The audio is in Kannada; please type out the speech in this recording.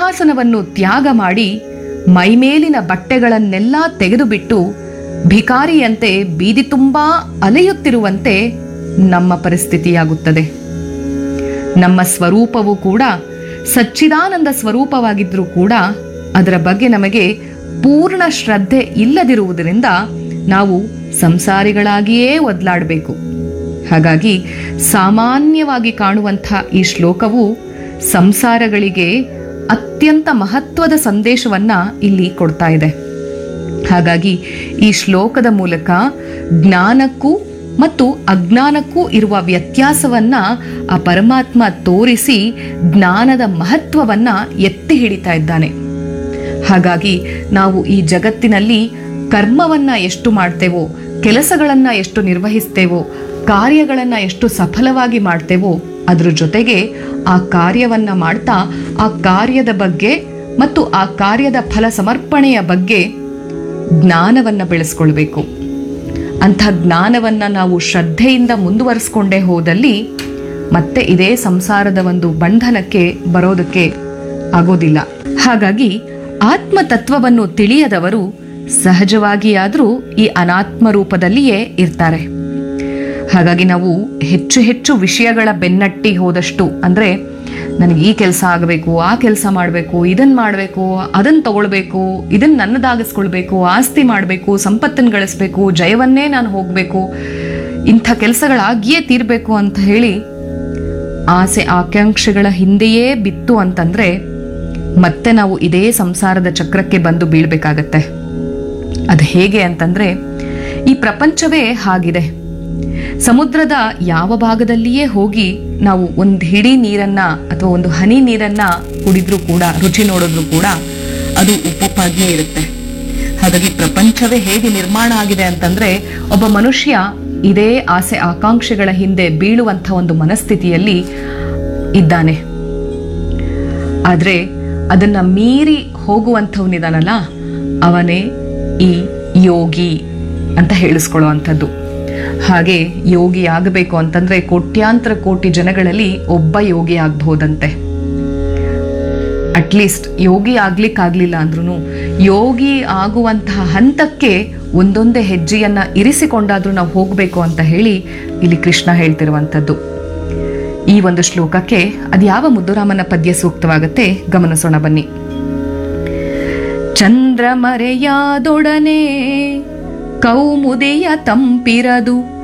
ಸಿಂಹಾಸನವನ್ನು ತ್ಯಾಗ ಮಾಡಿ ಮೈಮೇಲಿನ ಬಟ್ಟೆಗಳನ್ನೆಲ್ಲ ತೆಗೆದುಬಿಟ್ಟು ಭಿಕಾರಿಯಂತೆ ಬೀದಿ ತುಂಬಾ ಅಲೆಯುತ್ತಿರುವಂತೆ ನಮ್ಮ ಪರಿಸ್ಥಿತಿಯಾಗುತ್ತದೆ ನಮ್ಮ ಸ್ವರೂಪವು ಕೂಡ ಸಚ್ಚಿದಾನಂದ ಸ್ವರೂಪವಾಗಿದ್ರೂ ಕೂಡ ಅದರ ಬಗ್ಗೆ ನಮಗೆ ಪೂರ್ಣ ಶ್ರದ್ಧೆ ಇಲ್ಲದಿರುವುದರಿಂದ ನಾವು ಸಂಸಾರಿಗಳಾಗಿಯೇ ಒದ್ಲಾಡಬೇಕು ಹಾಗಾಗಿ ಸಾಮಾನ್ಯವಾಗಿ ಕಾಣುವಂಥ ಈ ಶ್ಲೋಕವು ಸಂಸಾರಗಳಿಗೆ ಅತ್ಯಂತ ಮಹತ್ವದ ಸಂದೇಶವನ್ನ ಇಲ್ಲಿ ಕೊಡ್ತಾ ಇದೆ ಹಾಗಾಗಿ ಈ ಶ್ಲೋಕದ ಮೂಲಕ ಜ್ಞಾನಕ್ಕೂ ಮತ್ತು ಅಜ್ಞಾನಕ್ಕೂ ಇರುವ ವ್ಯತ್ಯಾಸವನ್ನ ಆ ಪರಮಾತ್ಮ ತೋರಿಸಿ ಜ್ಞಾನದ ಮಹತ್ವವನ್ನ ಎತ್ತಿ ಹಿಡಿತಾ ಇದ್ದಾನೆ ಹಾಗಾಗಿ ನಾವು ಈ ಜಗತ್ತಿನಲ್ಲಿ ಕರ್ಮವನ್ನ ಎಷ್ಟು ಮಾಡ್ತೇವೋ ಕೆಲಸಗಳನ್ನ ಎಷ್ಟು ನಿರ್ವಹಿಸ್ತೇವೋ ಕಾರ್ಯಗಳನ್ನ ಎಷ್ಟು ಸಫಲವಾಗಿ ಮಾಡ್ತೇವೋ ಅದ್ರ ಜೊತೆಗೆ ಆ ಕಾರ್ಯವನ್ನ ಮಾಡ್ತಾ ಆ ಕಾರ್ಯದ ಬಗ್ಗೆ ಮತ್ತು ಆ ಕಾರ್ಯದ ಫಲ ಸಮರ್ಪಣೆಯ ಬಗ್ಗೆ ಜ್ಞಾನವನ್ನ ಬೆಳೆಸ್ಕೊಳ್ಬೇಕು ಅಂಥ ಜ್ಞಾನವನ್ನ ನಾವು ಶ್ರದ್ಧೆಯಿಂದ ಮುಂದುವರಿಸ್ಕೊಂಡೇ ಹೋದಲ್ಲಿ ಮತ್ತೆ ಇದೇ ಸಂಸಾರದ ಒಂದು ಬಂಧನಕ್ಕೆ ಬರೋದಕ್ಕೆ ಆಗೋದಿಲ್ಲ ಹಾಗಾಗಿ ಆತ್ಮ ತತ್ವವನ್ನು ತಿಳಿಯದವರು ಸಹಜವಾಗಿಯಾದರೂ ಈ ಅನಾತ್ಮ ರೂಪದಲ್ಲಿಯೇ ಇರ್ತಾರೆ ಹಾಗಾಗಿ ನಾವು ಹೆಚ್ಚು ಹೆಚ್ಚು ವಿಷಯಗಳ ಬೆನ್ನಟ್ಟಿ ಹೋದಷ್ಟು ಅಂದ್ರೆ ನನಗೆ ಈ ಕೆಲಸ ಆಗಬೇಕು ಆ ಕೆಲಸ ಮಾಡಬೇಕು ಇದನ್ನ ಮಾಡಬೇಕು ಅದನ್ನ ತಗೊಳ್ಬೇಕು ಇದನ್ನ ನನ್ನದಾಗಿಸ್ಕೊಳ್ಬೇಕು ಆಸ್ತಿ ಮಾಡಬೇಕು ಸಂಪತ್ತನ್ನು ಗಳಿಸ್ಬೇಕು ಜಯವನ್ನೇ ನಾನು ಹೋಗಬೇಕು ಇಂಥ ಕೆಲಸಗಳಾಗಿಯೇ ತೀರ್ಬೇಕು ಅಂತ ಹೇಳಿ ಆಸೆ ಆಕಾಂಕ್ಷೆಗಳ ಹಿಂದೆಯೇ ಬಿತ್ತು ಅಂತಂದ್ರೆ ಮತ್ತೆ ನಾವು ಇದೇ ಸಂಸಾರದ ಚಕ್ರಕ್ಕೆ ಬಂದು ಬೀಳ್ಬೇಕಾಗತ್ತೆ ಅದು ಹೇಗೆ ಅಂತಂದ್ರೆ ಈ ಪ್ರಪಂಚವೇ ಹಾಗಿದೆ ಸಮುದ್ರದ ಯಾವ ಭಾಗದಲ್ಲಿಯೇ ಹೋಗಿ ನಾವು ಒಂದು ಹಿಡಿ ನೀರನ್ನ ಅಥವಾ ಒಂದು ಹನಿ ನೀರನ್ನ ಕುಡಿದ್ರೂ ಕೂಡ ರುಚಿ ನೋಡಿದ್ರೂ ಕೂಡ ಅದು ಉಪ್ಪುಪ್ಪಾಗಿಯೇ ಇರುತ್ತೆ ಹಾಗಾಗಿ ಪ್ರಪಂಚವೇ ಹೇಗೆ ನಿರ್ಮಾಣ ಆಗಿದೆ ಅಂತಂದ್ರೆ ಒಬ್ಬ ಮನುಷ್ಯ ಇದೇ ಆಸೆ ಆಕಾಂಕ್ಷೆಗಳ ಹಿಂದೆ ಬೀಳುವಂಥ ಒಂದು ಮನಸ್ಥಿತಿಯಲ್ಲಿ ಇದ್ದಾನೆ ಆದ್ರೆ ಅದನ್ನ ಮೀರಿ ಹೋಗುವಂಥವನಿದಾನಲ್ಲ ಅವನೇ ಈ ಯೋಗಿ ಅಂತ ಹೇಳಿಸ್ಕೊಳ್ಳುವಂಥದ್ದು ಹಾಗೆ ಯೋಗಿ ಆಗಬೇಕು ಅಂತಂದ್ರೆ ಕೋಟ್ಯಾಂತರ ಕೋಟಿ ಜನಗಳಲ್ಲಿ ಒಬ್ಬ ಯೋಗಿ ಆಗ್ಬಹುದಂತೆ ಅಟ್ಲೀಸ್ಟ್ ಯೋಗಿ ಆಗ್ಲಿಕ್ಕಾಗ್ಲಿಲ್ಲ ಅಂದ್ರೂ ಯೋಗಿ ಆಗುವಂತಹ ಹಂತಕ್ಕೆ ಒಂದೊಂದೇ ಹೆಜ್ಜೆಯನ್ನ ಇರಿಸಿಕೊಂಡಾದ್ರೂ ನಾವು ಹೋಗ್ಬೇಕು ಅಂತ ಹೇಳಿ ಇಲ್ಲಿ ಕೃಷ್ಣ ಹೇಳ್ತಿರುವಂಥದ್ದು ಈ ಒಂದು ಶ್ಲೋಕಕ್ಕೆ ಅದ್ಯಾವ ಮುದ್ದುರಾಮನ ಪದ್ಯ ಸೂಕ್ತವಾಗತ್ತೆ ಗಮನಿಸೋಣ ಬನ್ನಿ ಚಂದ್ರಮರೆಯಾದೊಡನೆ ಕೌಮುದಿಯ ತಂಪಿರದು